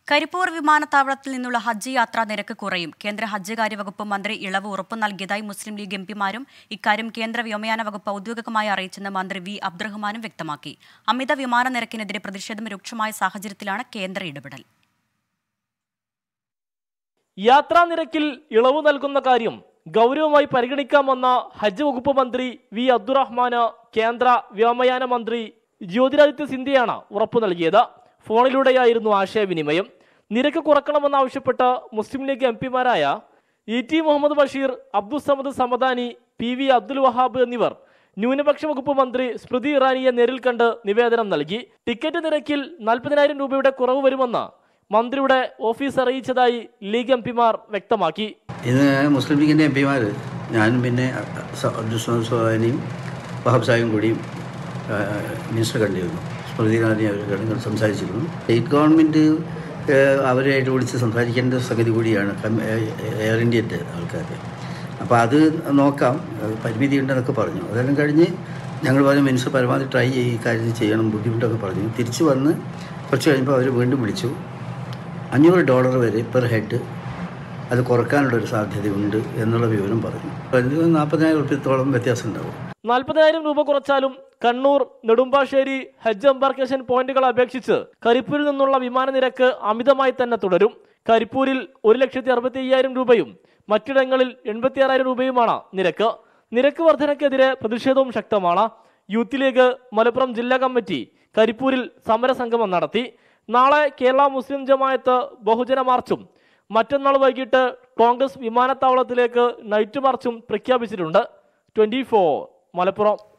കരിപ്പൂർ വിമാനത്താവളത്തിൽ നിന്നുള്ള ഹജ്ജ് യാത്രാ നിരക്ക് കുറയും കേന്ദ്ര ഹജ്ജ് കാര്യവകുപ്പ് മന്ത്രി ഇളവ് ഉറപ്പു നൽകിയതായി മുസ്ലിം ലീഗ് എംപിമാരും ഇക്കാര്യം കേന്ദ്ര വ്യോമയാന വകുപ്പ് ഔദ്യോഗികമായി അറിയിച്ചെന്ന് മന്ത്രി വി അബ്ദുറഹ്മാനും വ്യക്തമാക്കി അമിത വിമാന നിരക്കിനെതിരെ പ്രതിഷേധം രൂക്ഷമായ സാഹചര്യത്തിലാണ് കേന്ദ്ര ഇടപെടൽ യാത്രാ നിരക്കിൽ ഇളവ് നൽകുന്ന കാര്യം ഗൗരവമായി പരിഗണിക്കാമെന്ന ഹജ്ജ് വകുപ്പ് മന്ത്രി വി അബ്ദുറഹ്മാന് കേന്ദ്ര വ്യോമയാന മന്ത്രി ജ്യോതിരാദിത്യ സിന്ധ്യയാണ് ഉറപ്പു നൽകിയത് ഫോണിലൂടെയായിരുന്നു ആശയവിനിമയം നിരക്ക് കുറക്കണമെന്നാവശ്യപ്പെട്ട് മുസ്ലിം ലീഗ് എം പിമാരായ E T Muhammad Basheer Abdul Samad Samadani P V Abdul Wahab എന്നിവർ ന്യൂനപക്ഷ വകുപ്പ് മന്ത്രി സ്മൃതി ഇറാനിയെ നേരിൽ കണ്ട് നിവേദനം നൽകി ടിക്കറ്റ് നിരക്കിൽ നാൽപ്പതിനായിരം രൂപയുടെ കുറവ് വരുമെന്ന് മന്ത്രിയുടെ ഓഫീസ് അറിയിച്ചതായി ലീഗ് എം പിമാർ വ്യക്തമാക്കി ഇന്ന് മുസ്ലിം ലീഗിൻ്റെ എം പിമാർ ഞാനും പിന്നെ സ- അബ്ദുൽ സമദ് സുഹാനിയും വഹാബ് സാഹിബും കൂടിയും ആ, മിനിസ്റ്റർ കണ്ടിരുന്നു സ്മൃതി ഇറാനി അവർ സംസാരിച്ചിരുന്നു സ്റ്റേറ്റ് ഗവൺമെൻറ് അവരായിട്ട് വിളിച്ച് സംസാരിക്കേണ്ട സംഗതി കൂടിയാണ് കം- എ- എയർ ഇന്ത്യൻ്റെ ആൾക്കാർ അപ്പോൾ അത് നോക്കാം അത് പരിമിതി ഉണ്ടെന്നൊക്കെ പറഞ്ഞു അതെല്ലാം കഴിഞ്ഞ് ഞങ്ങൾ പറഞ്ഞു മിനിസ്റ്റർ പരമാവധി ട്രൈ ചെയ്യും ഈ കാര്യം ചെയ്യണം ബുദ്ധിമുട്ടൊക്കെ പറഞ്ഞു തിരിച്ച് വന്ന് കുറച്ച് കഴിഞ്ഞപ്പോൾ അവർ വീണ്ടും വിളിച്ചു അഞ്ഞൂറ് ഡോളർ വരെ പെർ ഹെഡ് അത് കുറക്കാനുള്ള ഒരു സാധ്യതയുണ്ട് എന്നുള്ള വിവരം പറഞ്ഞു അതിന് നാൽപ്പതിനായിരം റുപ്യത്തോളം വ്യത്യാസം ഉണ്ടാവും നാൽപ്പതിനായിരം രൂപ കുറച്ചാലും കണ്ണൂർ നെടുമ്പാശ്ശേരി ഹജ്ജ് എംബാർക്കേഷൻ പോയിന്റുകൾ അപേക്ഷിച്ച് കരിപ്പൂരിൽ നിന്നുള്ള വിമാന നിരക്ക് അമിതമായി തന്നെ തുടരും കരിപ്പൂരിൽ ഒരു ലക്ഷത്തി അറുപത്തി അയ്യായിരം രൂപയും മറ്റിടങ്ങളിൽ എൺപത്തിയാറായിരം രൂപയുമാണ് നിരക്ക് നിരക്ക് വർധനയ്ക്കെതിരെ പ്രതിഷേധവും ശക്തമാണ് യൂത്ത് ലീഗ് മലപ്പുറം ജില്ലാ കമ്മിറ്റി കരിപ്പൂരിൽ സമരസംഗമം നടത്തി നാളെ കേരള മുസ്ലിം ജമായത്ത് ബഹുജന മാർച്ചും മറ്റന്നാൾ വൈകിട്ട് കോൺഗ്രസ് വിമാനത്താവളത്തിലേക്ക് നൈറ്റ് മാർച്ചും പ്രഖ്യാപിച്ചിട്ടുണ്ട് ട്വന്റി മലപ്പുറം